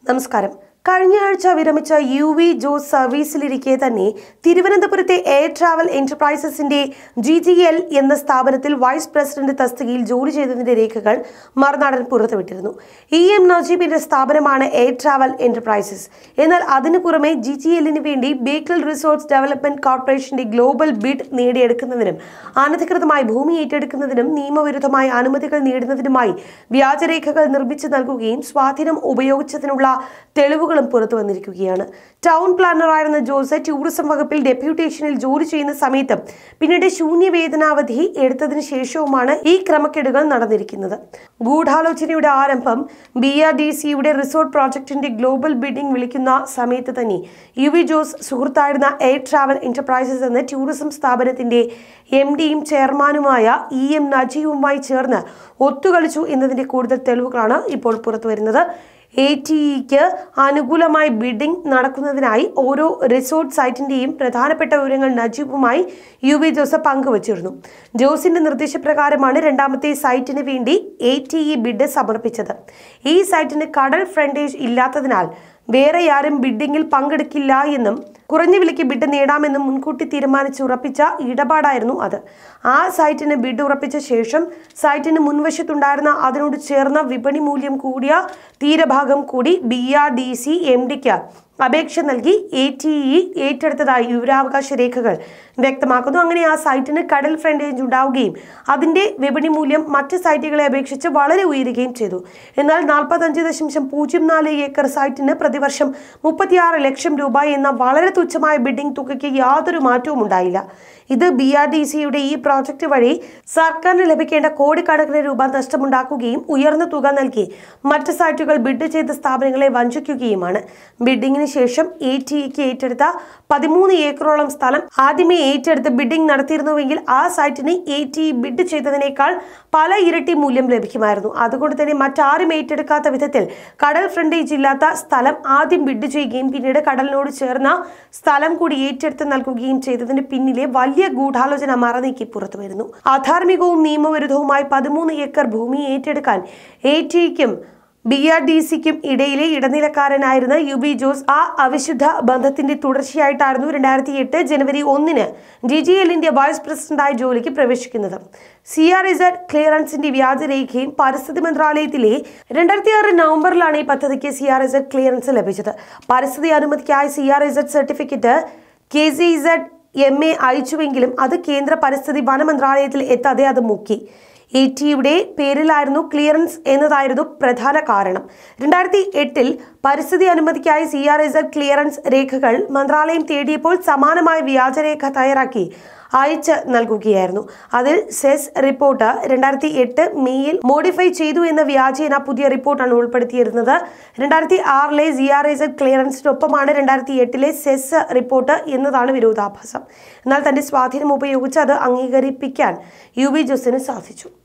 നമസ്കാരം കഴിഞ്ഞ ആഴ്ച വിരമിച്ച യു വി ജോസ് സർവീസിലിരിക്കെ തന്നെ തിരുവനന്തപുരത്തെ എയർ ട്രാവൽ എന്റർപ്രൈസസിന്റെ ജി ജി എൽ എന്ന സ്ഥാപനത്തിൽ വൈസ് പ്രസിഡന്റ് തസ്തികയിൽ ജോലി ചെയ്തതിന്റെ രേഖകൾ മറുനാടൻ പുറത്തുവിട്ടിരുന്നു ഇ എം നജീബിന്റെ സ്ഥാപനമാണ് എയർ ട്രാവൽ എന്റർപ്രൈസസ് എന്നാൽ അതിനു പുറമെ ജി ജി എല്ലിന് വേണ്ടി ബേക്കൽ റിസോർട്സ് ഡെവലപ്മെന്റ് കോർപ്പറേഷന്റെ ഗ്ലോബൽ ബിഡ് നേടിയെടുക്കുന്നതിനും അനധികൃതമായി ഭൂമി ഏറ്റെടുക്കുന്നതിനും നിയമവിരുദ്ധമായ അനുമതികൾ നേടുന്നതിനുമായി വ്യാജരേഖകൾ നിർമ്മിച്ചു നൽകുകയും സ്വാധീനം ഉപയോഗിച്ചതിനുള്ള തെളിവുകളും പുറത്തു വന്നിരിക്കുകയാണ് ടൗൺ പ്ലാനറായിരുന്ന ജോസ് ടൂറിസം വകുപ്പിൽ ഡെപ്യൂട്ടേഷനിൽ ജോലി ചെയ്യുന്ന സമയത്ത് പിന്നീട് ശൂന്യവേതനാവധി എടുത്തതിനു ശേഷവുമാണ് ഈ ക്രമക്കേടുകൾ നടന്നിരിക്കുന്നത് ഗൂഢാലോചനയുടെ ആരംഭം ബി ആർ ഡി സിയുടെ റിസോർട്ട് പ്രോജക്ടിന്റെ ഗ്ലോബൽ ബിഡിംഗ് വിളിക്കുന്ന സമയത്ത് തന്നെ യു വി ജോസ് സുഹൃത്തായിരുന്ന എയർ ട്രാവൽ എന്റർപ്രൈസസ് എന്ന ടൂറിസം സ്ഥാപനത്തിന്റെ എം ഡിയും ചെയർമാനുമായ ഇ എം നജീവുമായി ചേർന്ന് ഒത്തുകളിച്ചു എന്നതിന്റെ കൂടുതൽ തെളിവുകളാണ് ഇപ്പോൾ പുറത്തുവരുന്നത് എ ടി ഇക്ക് അനുകൂലമായി ബിഡിംഗ് നടക്കുന്നതിനായി ഓരോ റിസോർട്ട് സൈറ്റിന്റെയും പ്രധാനപ്പെട്ട വിവരങ്ങൾ നജീബുമായി യു വി ജോസഫ് പങ്കുവച്ചിരുന്നു ജോസിന്റെ നിർദ്ദേശപ്രകാരമാണ് രണ്ടാമത്തെ സൈറ്റിന് വേണ്ടി എ ടി ഇ ബിഡ് സമർപ്പിച്ചത് ഈ സൈറ്റിന് കടൽ ഫ്രണ്ടേജ് ഇല്ലാത്തതിനാൽ വേറെ ആരും ബിഡിങ്ങിൽ പങ്കെടുക്കില്ല എന്നും കുറഞ്ഞ വിലയ്ക്ക് ബിഡ് നേടാമെന്നും മുൻകൂട്ടി തീരുമാനിച്ച് ഉറപ്പിച്ച ഇടപാടായിരുന്നു അത് ആ സൈറ്റിന് ബിഡ് ഉറപ്പിച്ച ശേഷം സൈറ്റിന് മുൻവശത്തുണ്ടായിരുന്ന അതിനോട് ചേർന്ന വിപണി മൂല്യം കൂടിയ തീരഭാഗം കൂടി B R D C M ഡിക്ക് അപേക്ഷ നൽകി എ ടി ഇ ഏറ്റെടുത്തതായി വിവരാവകാശ രേഖകൾ വ്യക്തമാക്കുന്നു അങ്ങനെ ആ സൈറ്റിന് കടൽ ഫ്രണ്ടേജ് ഉണ്ടാവുകയും അതിന്റെ വിപണി മൂല്യം മറ്റ് സൈറ്റുകളെ അപേക്ഷിച്ച് വളരെ ഉയരുകയും ചെയ്തു എന്നാൽ നാൽപ്പത്തഞ്ച് ദശാംശം പൂജ്യം നാല് ഏക്കർ സൈറ്റിന് പ്രതിവർഷം മുപ്പത്തിയാറ് ലക്ഷം രൂപ എന്ന വളരെ തുച്ഛമായ ബിഡിംഗ് തുകയ്ക്ക് യാതൊരു മാറ്റവും ഉണ്ടായില്ല ഇത് ബി ആർ ഡി സിയുടെ ഈ പ്രോജക്റ്റ് വഴി സർക്കാരിന് ലഭിക്കേണ്ട കോടിക്കണക്കിന് രൂപ നഷ്ടമുണ്ടാക്കുകയും ഉയർന്ന തുക നൽകി മറ്റ് സൈറ്റുകൾ ബിഡ് ചെയ്ത സ്ഥാപനങ്ങളെ വഞ്ചിക്കുകയുമാണ് ബിഡിങ്ങിന് ശേഷം എ ടി ഇക്ക് ഏറ്റെടുത്ത പതിമൂന്ന് ഏക്കറോളം സ്ഥലം ആദ്യമേ ഏറ്റെടുത്ത് ബിഡിംഗ് നടത്തിയിരുന്നുവെങ്കിൽ ആ സൈറ്റിന് എ ടി ബിഡ് ചെയ്തതിനേക്കാൾ പല ഇരട്ടി മൂല്യം ലഭിക്കുമായിരുന്നു അതുകൊണ്ട് തന്നെ മറ്റാരും ഏറ്റെടുക്കാത്ത വിധത്തിൽ കടൽ ഫ്രണ്ടേജ് ഇല്ലാത്ത സ്ഥലം ആദ്യം ബിഡ് ചെയ്യുകയും പിന്നീട് കടലിനോട് ചേർന്ന സ്ഥലം കൂടി ഏറ്റെടുത്ത് നൽകുകയും ചെയ്തതിന് പിന്നിലെ വലിയ ഗൂഢാലോചന മറനീക്കി പുറത്തു വരുന്നു അധാർമികവും നിയമവിരുദ്ധവുമായി പതിമൂന്ന് ഏക്കർ ഭൂമി ഏറ്റെടുക്കാൻ എ ടിക്കും ബി ആർ ഡി സിക്കും ഇടയിലെ ഇടനിലക്കാരനായിരുന്ന യു ബി ജോസ് ആ അവിശുദ്ധ ബന്ധത്തിന്റെ തുടർച്ചയായിട്ടായിരുന്നു രണ്ടായിരത്തി എട്ട് ജനുവരി ഒന്നിന് ഡി ജി എല്ലിന്റെ വൈസ് പ്രസിഡന്റായ ജോലിക്ക് പ്രവേശിക്കുന്നത് സി ആർ ഇസഡ് ക്ലിയറൻസിന്റെ വ്യാജരേഖയും പരിസ്ഥിതി മന്ത്രാലയത്തിലെ രണ്ടായിരത്തി ആറ് നവംബറിലാണ് ഈ പദ്ധതിക്ക് സി ആർ ഇസഡ് ക്ലിയറൻസ് ലഭിച്ചത് പരിസ്ഥിതി അനുമതിക്കായി C R Z certificate K C Z M A അയച്ചുവെങ്കിലും അത് കേന്ദ്ര പരിസ്ഥിതി വന മന്ത്രാലയത്തിൽ എത്താതെ അത് മുക്കി എ ടിയുടെ പേരിലായിരുന്നു ക്ലിയറൻസ് എന്നതായിരുന്നു പ്രധാന കാരണം രണ്ടായിരത്തി എട്ടിൽ പരിസ്ഥിതി അനുമതിക്കായി സി ആർ എസ് ക്ലിയറൻസ് രേഖകൾ മന്ത്രാലയം തേടിയപ്പോൾ സമാനമായ വ്യാജരേഖ തയ്യാറാക്കി അയച്ച് നൽകുകയായിരുന്നു അതിൽ സെസ് റിപ്പോർട്ട് രണ്ടായിരത്തി എട്ട് മെയ്യിൽ മോഡിഫൈ ചെയ്തു എന്ന വ്യാജേന പുതിയ റിപ്പോർട്ടാണ് ഉൾപ്പെടുത്തിയിരുന്നത് രണ്ടായിരത്തി ആറിലെ സി ആർ എസ് ക്ലിയറൻസിനൊപ്പമാണ് രണ്ടായിരത്തി എട്ടിലെ സെസ് റിപ്പോർട്ട് എന്നതാണ് വിരോധാഭാസം എന്നാൽ തന്റെ സ്വാധീനം ഉപയോഗിച്ച് അത് അംഗീകരിപ്പിക്കാൻ യു വി ജോസിന് സാധിച്ചു